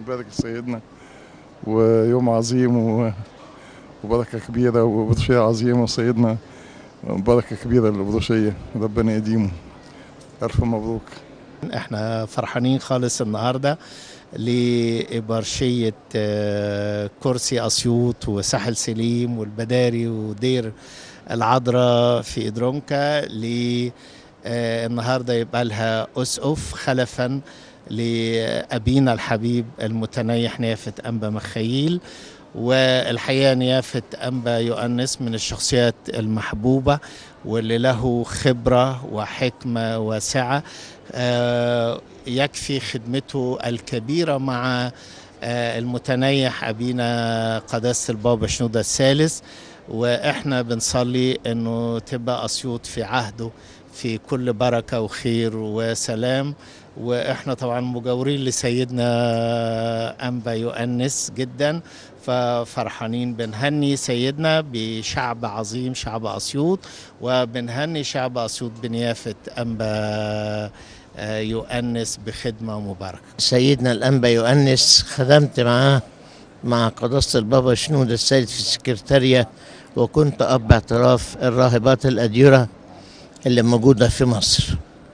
بنبارك لسيدنا ويوم عظيم و- وبركة كبيرة وبروشية عظيمة وسيدنا بركة كبيرة للبروشية ربنا يديمه ألف مبروك احنا فرحانين خالص النهارده لإبرشية آه، كرسي أسيوط وساحل سليم والبداري ودير العذراء في إدرونكا ل آه، النهارده يبقى لها أسقف خلفا لأبينا الحبيب المتنيح نيافة أنبا مخيل والحقيقة نيافة أنبا يؤنس من الشخصيات المحبوبة واللي له خبرة وحكمة واسعة آه، يكفي خدمته الكبيرة مع آه، المتنيح أبينا قداسة البابا شنودة الثالث وإحنا بنصلي أنه تبقى أسيوط في عهده في كل بركة وخير وسلام وإحنا طبعا مجاورين لسيدنا أنبا يؤنس جدا ففرحانين بنهني سيدنا بشعب عظيم شعب أسيوط وبنهني شعب أسيوط بنيافة أنبا آه، يؤنس بخدمة مباركة سيدنا الأنبا يؤنس خدمت معاه مع قداسة البابا شنود السيد في السكرتارية وكنت أب اعتراف الراهبات الأديرة اللي موجودة في مصر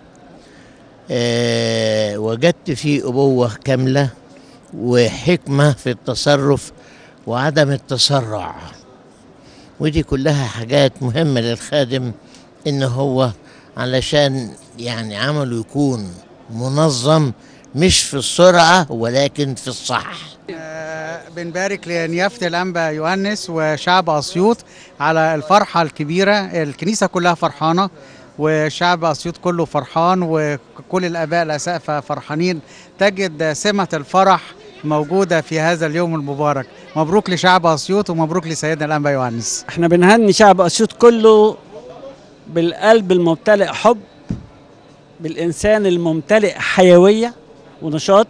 آه، وجدت فيه أبوة كاملة وحكمة في التصرف وعدم التسرع ودي كلها حاجات مهمة للخادم إن هو علشان يعني عمله يكون منظم مش في السرعة ولكن في الصح آه، بنبارك لنيافة الأنبا يؤنس وشعب أسيوط على الفرحة الكبيرة الكنيسة كلها فرحانة وشعب أسيوط كله فرحان وكل الآباء الأسقفة فرحانين تجد سمة الفرح موجودة في هذا اليوم المبارك مبروك لشعب أسيوط ومبروك لسيدنا الأنبا يؤنس احنا بنهني شعب اسيوط كله بالقلب الممتلئ حب بالانسان الممتلئ حيويه ونشاط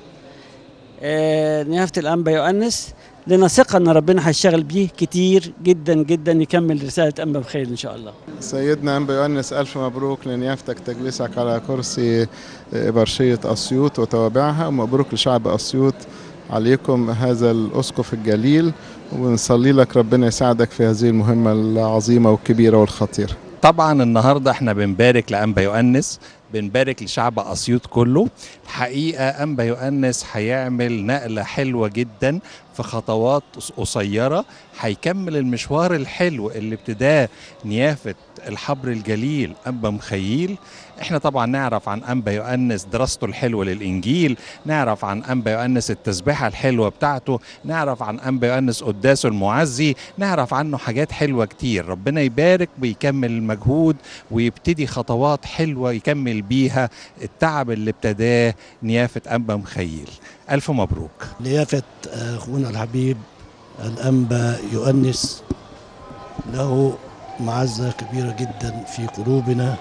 آه نيافه الانبا يؤنس لنا ثقه ان ربنا هيشتغل بيه كتير جدا جدا يكمل رساله انبا بخير ان شاء الله سيدنا أنبا يؤنس ألف مبروك لنيافتك تجلسك على كرسي برشية أسيوط وتوابعها ومبروك لشعب أسيوط عليكم هذا الأسقف الجليل ونصلي لك ربنا يساعدك في هذه المهمة العظيمة والكبيرة والخطيرة طبعا النهارده احنا بنبارك لانبا يؤنس بنبارك لشعب اسيوط كله الحقيقه انبا يؤنس هيعمل نقله حلوه جدا في خطوات قصيره هيكمل المشوار الحلو اللي ابتداه نيافه الحبر الجليل انبا مخيل احنا طبعا نعرف عن انبا يؤنس دراسته الحلوه للانجيل نعرف عن انبا يؤنس التسبيحه الحلوه بتاعته نعرف عن انبا يؤنس قداسه المعزي نعرف عنه حاجات حلوه كتير ربنا يبارك ويكمل المجهود ويبتدي خطوات حلوه يكمل بيها التعب اللي ابتداه نيافه انبا مخيل الف مبروك ليافة أخونا الحبيب الأنبا يؤنس له معزة كبيرة جدا في قلوبنا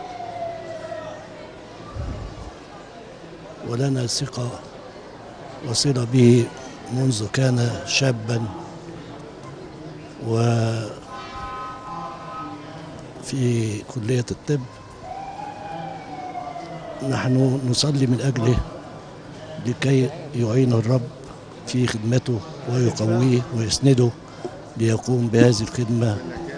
ولنا ثقة وصلة به منذ كان شابا وفي كلية الطب نحن نصلي من أجله لكي يعين الرب في خدمته ويقويه ويسنده ليقوم بهذه الخدمة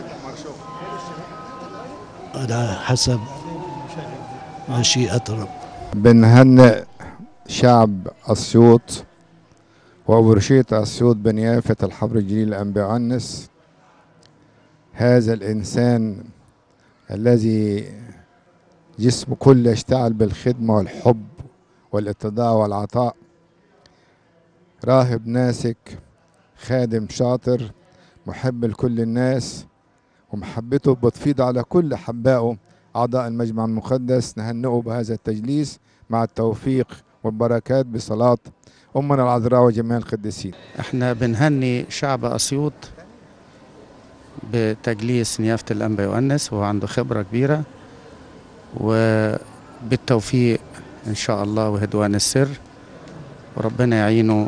على حسب مشيئة الرب بنهنئ شعب أسيوط وبرشية أسيوط بنيافة الحبر الجليل الأنبياء عنس هذا الإنسان الذي جسمه كله يشتعل بالخدمة والحب والاتضاع والعطاء راهب ناسك خادم شاطر محب لكل الناس ومحبته بتفيض على كل أحبائه أعضاء المجمع المقدس نهنئه بهذا التجليس مع التوفيق والبركات بصلاة أمنا العذراء وجميع القديسين احنا بنهني شعب أسيوط بتجليس نيافة الأنبا يؤنس وهو عنده خبرة كبيرة وبالتوفيق إن شاء الله وهدوان السر وربنا يعينه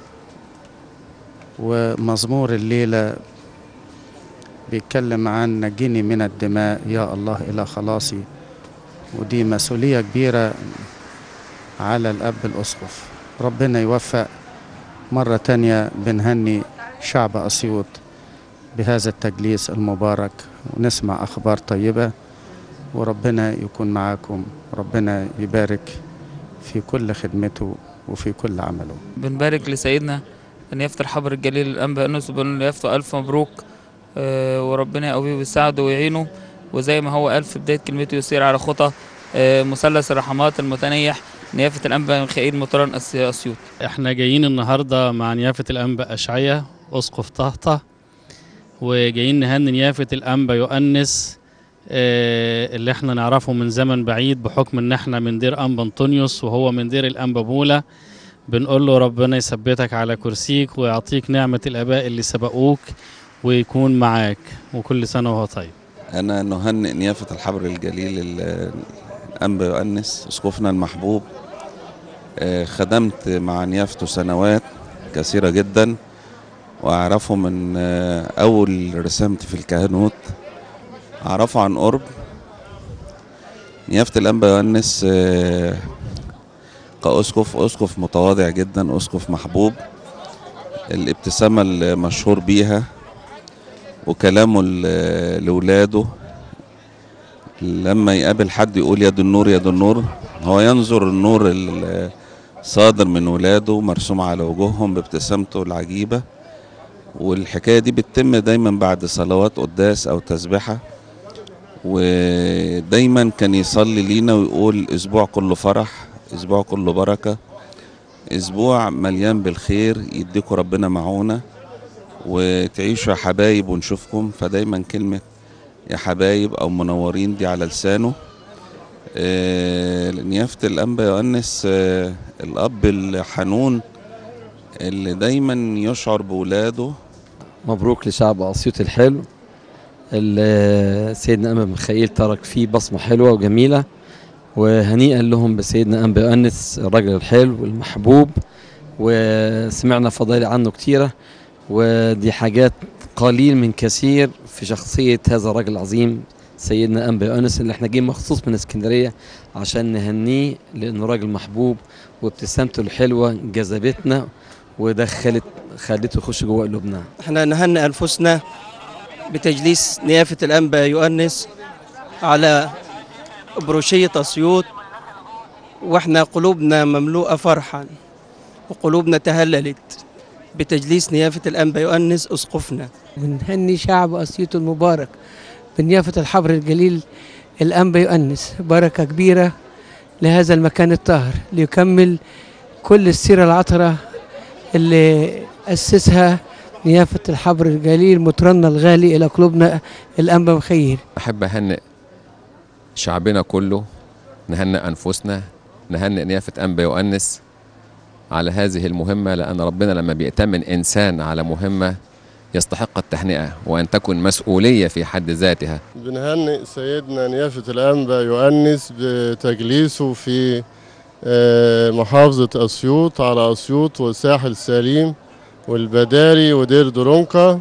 ومزمور الليلة بيتكلم عن نجني من الدماء يا الله إلى خلاصي ودي مسؤولية كبيرة على الأب الأسقف ربنا يوفق مرة تانية بنهني شعب أسيوط بهذا التجليس المبارك ونسمع أخبار طيبة وربنا يكون معاكم ربنا يبارك في كل خدمته وفي كل عمله بنبارك لسيدنا أن يفتح حبر الجليل الأنبا أنس وبنقول له يفتح ألف مبروك آه، وربنا يقويه ويساعده ويعينه وزي ما هو قال في بداية كلمته يسير على خطى آه، مثلث الرحمات المتنيح نيافة الأنبا ميخائيل مطران أس- أسيوط احنا جايين النهارده مع نيافة الأنبا أشعية أسقف طهطة وجايين نهني نيافة الأنبا يؤنس آه، اللي احنا نعرفه من زمن بعيد بحكم ان احنا من دير أنبا أنطونيوس وهو من دير الأنبا بولا بنقول له ربنا يثبتك على كرسيك ويعطيك نعمة الآباء اللي سبقوك ويكون معاك وكل سنة وهو طيب أنا نهنئ نيافة الحبر الجليل ال- الأنبا يؤنس أسقفنا المحبوب آه، خدمت مع نيافته سنوات كثيرة جدا وأعرفه من آه، أول رسامتي في الكهنوت أعرفه عن قرب نيافة الأنبا يؤنس آه، كأسقف أسقف متواضع جدا أسقف محبوب الابتسامة المشهور بيها وكلامه ل- لولاده لما يقابل حد يقول يد النور يد النور هو ينظر النور ال- صادر من ولاده مرسوم على وجوههم بابتسامته العجيبة والحكاية دي بتتم دايما بعد صلوات قداس أو تسبحة ودايما كان يصلي لينا ويقول أسبوع كله فرح أسبوع كله بركة أسبوع مليان بالخير يديكوا ربنا معونا وتعيشوا يا حبايب ونشوفكم فدايما كلمة يا حبايب أو منورين دي على لسانه آه، نيافة الأنبا يؤنس آه، الأب الحنون اللي دايما يشعر بولاده مبروك لشعب أسيوط الحلو اللي سيدنا أنبا ميخائيل ترك فيه بصمة حلوة وجميلة وهنيئا لهم بسيدنا أنبا يؤنس الرجل الحلو المحبوب وسمعنا فضائل عنه كتيرة ودي حاجات قليل من كثير في شخصية هذا الرجل العظيم سيدنا أنبا يؤنس اللي احنا جايين مخصوص من اسكندرية عشان نهنيه لأنه راجل محبوب وابتسامته الحلوة جذبتنا ودخلت خلته يخش جوه قلوبنا احنا نهنئ انفسنا بتجليس نيافه الانبا يؤنس على بروشيه اسيوط واحنا قلوبنا مملوءه فرحا وقلوبنا تهللت بتجليس نيافه الانبا يؤنس اسقفنا بنهني شعب أسيوط المبارك بنيافة الحبر الجليل الأنبا يؤنس بركة كبيرة لهذا المكان الطاهر ليكمل كل السيرة العطرة اللي أسسها نيافة الحبر الجليل مطرنا الغالي إلى قلوبنا الأنبا مخير أحب أهنئ شعبنا كله نهنئ أنفسنا نهنئ نيافة أنبا يؤنس على هذه المهمة لأن ربنا لما بيأتمن إنسان على مهمة يستحق التهنئة وأن تكن مسؤولية في حد ذاتها بنهنئ سيدنا نيافة الأنبا يؤنس بتجليسه في آه، محافظة أسيوط على أسيوط والساحل سليم والبداري ودير درونكا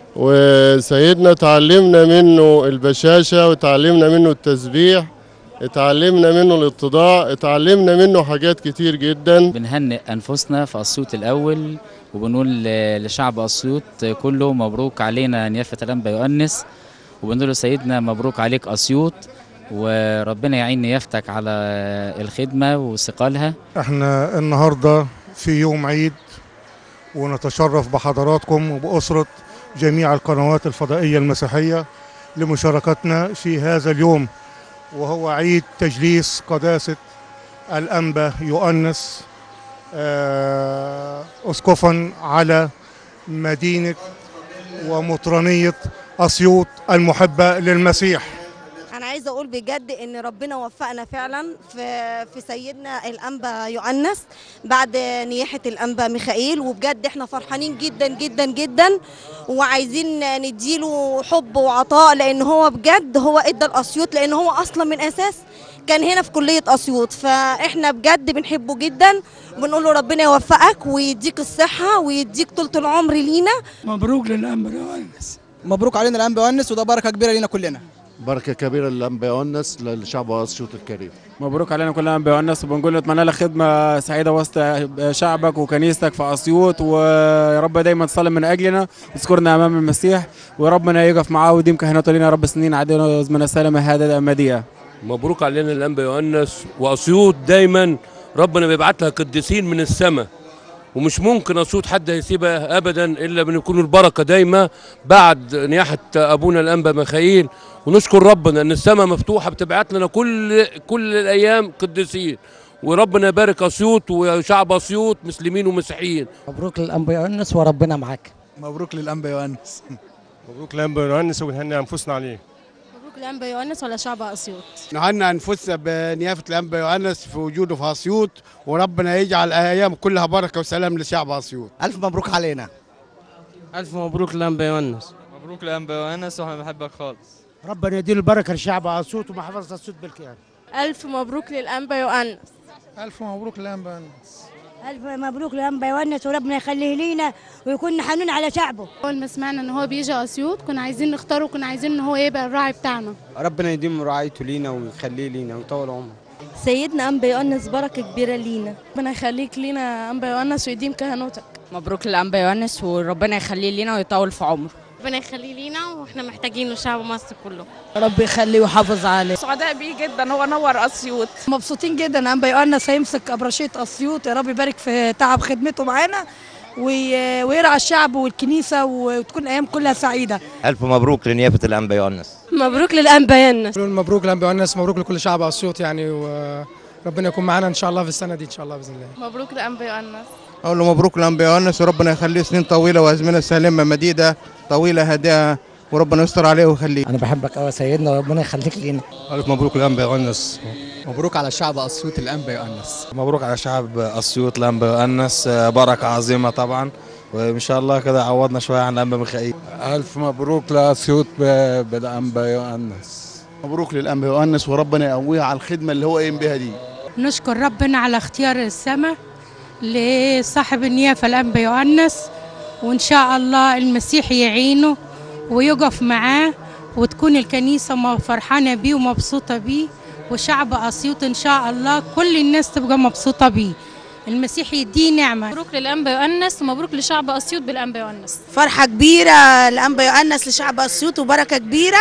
وسيدنا تعلمنا منه البشاشة وتعلمنا منه التسبيح اتعلمنا منه الاتضاع اتعلمنا منه حاجات كتير جدا بنهنئ أنفسنا في أسيوط الأول وبنقول ل- لشعب أسيوط كله مبروك علينا نيافة الأنبا يؤنس وبنقول له سيدنا مبروك عليك أسيوط وربنا يعين نيافتك على الخدمة وثقلها احنا النهارده في يوم عيد ونتشرف بحضراتكم وبأسرة جميع القنوات الفضائية المسيحية لمشاركتنا في هذا اليوم وهو عيد تجليس قداسة الأنبا يؤنس آه، أسقفا على مدينة ومطرانية أسيوط المحبة للمسيح انا عايزه اقول بجد ان ربنا وفقنا فعلا في في سيدنا الانبا يؤنس بعد نياحه الانبا ميخائيل وبجد احنا فرحانين جدا جدا جدا وعايزين نديله حب وعطاء لان هو بجد هو ادى الاسيوط لان هو اصلا من اساس كان هنا في كليه اسيوط فاحنا بجد بنحبه جدا بنقول له ربنا يوفقك ويديك الصحه ويديك طولة العمر لينا مبروك للأنبا يؤنس مبروك علينا الانبا يونس وده بركه كبيره لينا كلنا بركة كبيرة للأنبياء والناس للشعب أسيوط الكريم مبروك علينا كلنا انبياء والناس وبنقول نتمنى لك خدمه سعيده وسط شعبك وكنيستك في اسيوط ويا رب دايما تصلي من اجلنا وتذكرنا امام المسيح وربنا يقف معاه ويديم كهنته لنا يا رب سنين عدينا وزمن السلامه هذا الاماديه مبروك علينا الانبا يؤنس واسيوط دايما ربنا بيبعت لها قديسين من السماء ومش ممكن اسيوط حد هيسيبها ابدا الا بنكون البركه دايما بعد نياحه ابونا الانبا ميخائيل ونشكر ربنا ان السماء مفتوحه بتبعت لنا كل كل الايام قديسين وربنا يبارك اسيوط وشعب اسيوط مسلمين ومسيحيين مبروك للانبا يؤنس وربنا معاك مبروك للانبا يؤنس مبروك للانبا يؤنس ونهني انفسنا عليه مبروك لانبا يؤنس ولا شعب اسيوط نهنى انفسنا بنيافه الانبا يؤنس في وجوده في اسيوط وربنا يجعل ايام كلها بركه وسلام لشعب اسيوط الف مبروك علينا الف مبروك لانبا يؤنس مبروك لانبا يؤنس واحنا بنحبك خالص ربنا يديله البركه لشعب اسيوط ومحافظه اسيوط بالكيان الف مبروك للانبا يؤنس الف مبروك للانبا يؤنس ألف مبروك لأنبا يونس وربنا يخليه لينا ويكون حنون على شعبه أول ما سمعنا إن هو بيجي أسيوط كنا عايزين نختاره كنا عايزين إن هو يبقى الراعي بتاعنا ربنا يديم رعايته لينا ويخليه لينا ويطول عمره سيدنا أنبا يؤنس بركة كبيرة لينا ربنا يخليك لينا أنبا يؤنس ويديم كهنوتك مبروك لأنبا يؤنس وربنا يخليه لينا ويطول في عمره ربنا يخليه لينا واحنا محتاجينه شعب مصر كله رب يخليه ويحافظ عليه سعداء بيه جدا هو نور اسيوط مبسوطين جدا انبا يؤنس هيمسك ابرشيه اسيوط يا رب يبارك في تعب خدمته معانا ويرعى الشعب والكنيسه وتكون ايام كلها سعيده الف مبروك لنيافه الانبا يؤنس مبروك للانبا يؤنس مبروك للانبا يؤنس مبروك لكل شعب اسيوط يعني وربنا يكون معانا ان شاء الله في السنه دي ان شاء الله باذن الله مبروك لانبا يؤنس اقول له مبروك لانبا يؤنس وربنا يخليه سنين طويله وازمنه سالمه مديده طويله هادئه وربنا يستر عليه ويخليه انا بحبك قوي يا سيدنا وربنا يخليك لينا الف مبروك لانبا يؤنس مبروك على شعب اسيوط الانبا يؤنس مبروك على شعب اسيوط الانبا يؤنس بركه عظيمه طبعا وان شاء الله كده عوضنا شويه عن الانبا ميخائيل الف مبروك لاسيوط بالانبا يؤنس مبروك للانبا يؤنس وربنا يقويه على الخدمه اللي هو قايم بها دي نشكر ربنا على اختيار السماء لصاحب النيافه الانبا يؤنس وان شاء الله المسيح يعينه ويقف معاه وتكون الكنيسه فرحانه بيه ومبسوطه بيه وشعب اسيوط ان شاء الله كل الناس تبقى مبسوطه بيه المسيح يديه نعمه مبروك للانبا يؤنس ومبروك لشعب اسيوط بالانبا يؤنس فرحه كبيره الانبا يؤنس لشعب اسيوط وبركه كبيره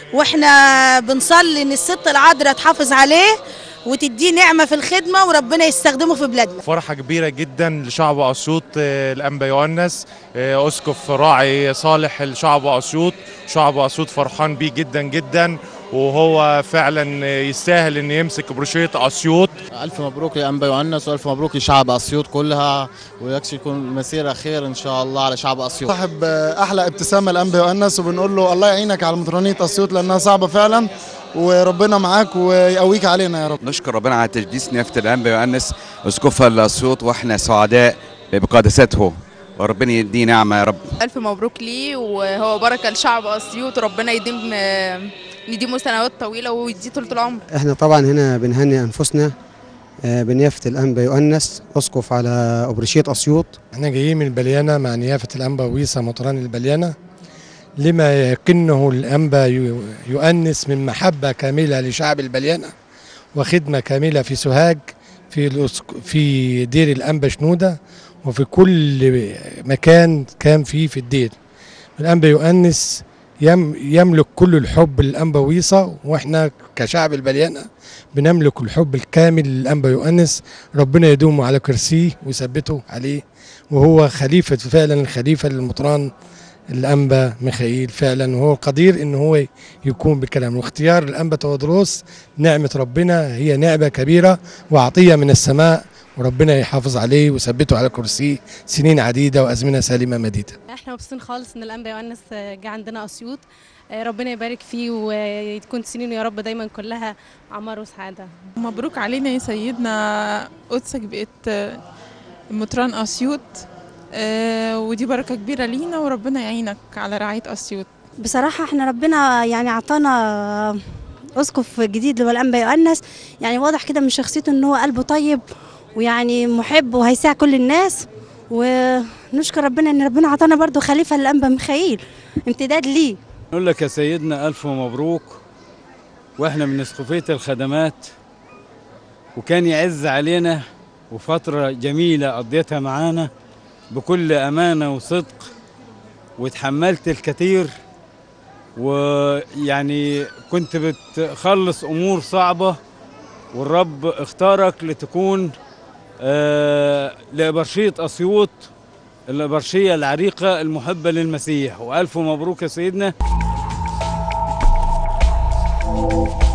واحنا بنصلي ان الست العذراء تحافظ عليه وتديه نعمه في الخدمه وربنا يستخدمه في بلادنا فرحه كبيره جدا لشعب اسيوط الانبا يؤنس اسقف راعي صالح لشعب اسيوط شعب اسيوط فرحان بيه جدا جدا وهو فعلا يستاهل ان يمسك بروشيه اسيوط الف مبروك لانبا يؤنس والف مبروك لشعب اسيوط كلها ويكشف يكون المسيره خير ان شاء الله على شعب اسيوط صاحب احلى ابتسامه لانبا يؤنس وبنقول له الله يعينك على مطرانيه اسيوط لانها صعبه فعلا وربنا معاك ويقويك علينا يا رب نشكر ربنا على تجديس نيافه الانبا يؤنس اسقفها لاسيوط واحنا سعداء بقداسته وربنا يديه نعمه يا رب الف مبروك ليه وهو بركه لشعب اسيوط وربنا يديم نديمه سنوات طويله ويديه طول العمر احنا طبعا هنا بنهني انفسنا بنيافه الانبا يؤنس اسقف على ابرشيه اسيوط احنا جايين من البليانه مع نيافه الانبا ويسا مطران البليانه لما يكنه الانبا يؤنس من محبه كامله لشعب البليانه وخدمه كامله في سوهاج في في دير الانبا شنوده وفي كل مكان كان فيه في الدير الانبا يؤنس يم يملك كل الحب للانبا ويصا واحنا كشعب البليانه بنملك الحب الكامل للانبا يؤنس ربنا يدومه على كرسيه ويثبته عليه وهو خليفه فعلا الخليفه للمطران الانبا ميخائيل فعلا وهو القدير ان هو يكون بالكلام واختيار الانبا تودروس نعمه ربنا هي نعمه كبيره وعطيه من السماء وربنا يحافظ عليه ويثبته على كرسيه سنين عديده وازمنه سالمه مديده. احنا مبسوطين خالص ان الانبا يؤنس جه عندنا اسيوط ربنا يبارك فيه وتكون سنينه يا رب دايما كلها عمار وسعاده. مبروك علينا يا سيدنا قدسك بقت مطران اسيوط ودي بركه كبيره لينا وربنا يعينك على رعايه اسيوط. بصراحه احنا ربنا يعني عطانا اسقف جديد اللي هو الانبا يؤنس يعني واضح كده من شخصيته ان هو قلبه طيب ويعني محب وهيساع كل الناس ونشكر ربنا ان ربنا عطانا برضو خليفه للانبا ميخائيل امتداد ليه نقول لك يا سيدنا الف مبروك واحنا من اسقفيه الخدمات وكان يعز علينا وفتره جميله قضيتها معانا بكل امانه وصدق وتحملت الكثير ويعني كنت بتخلص امور صعبه والرب اختارك لتكون آه لإبرشية أسيوط الإبرشية العريقة المحبة للمسيح وألف مبروك يا سيدنا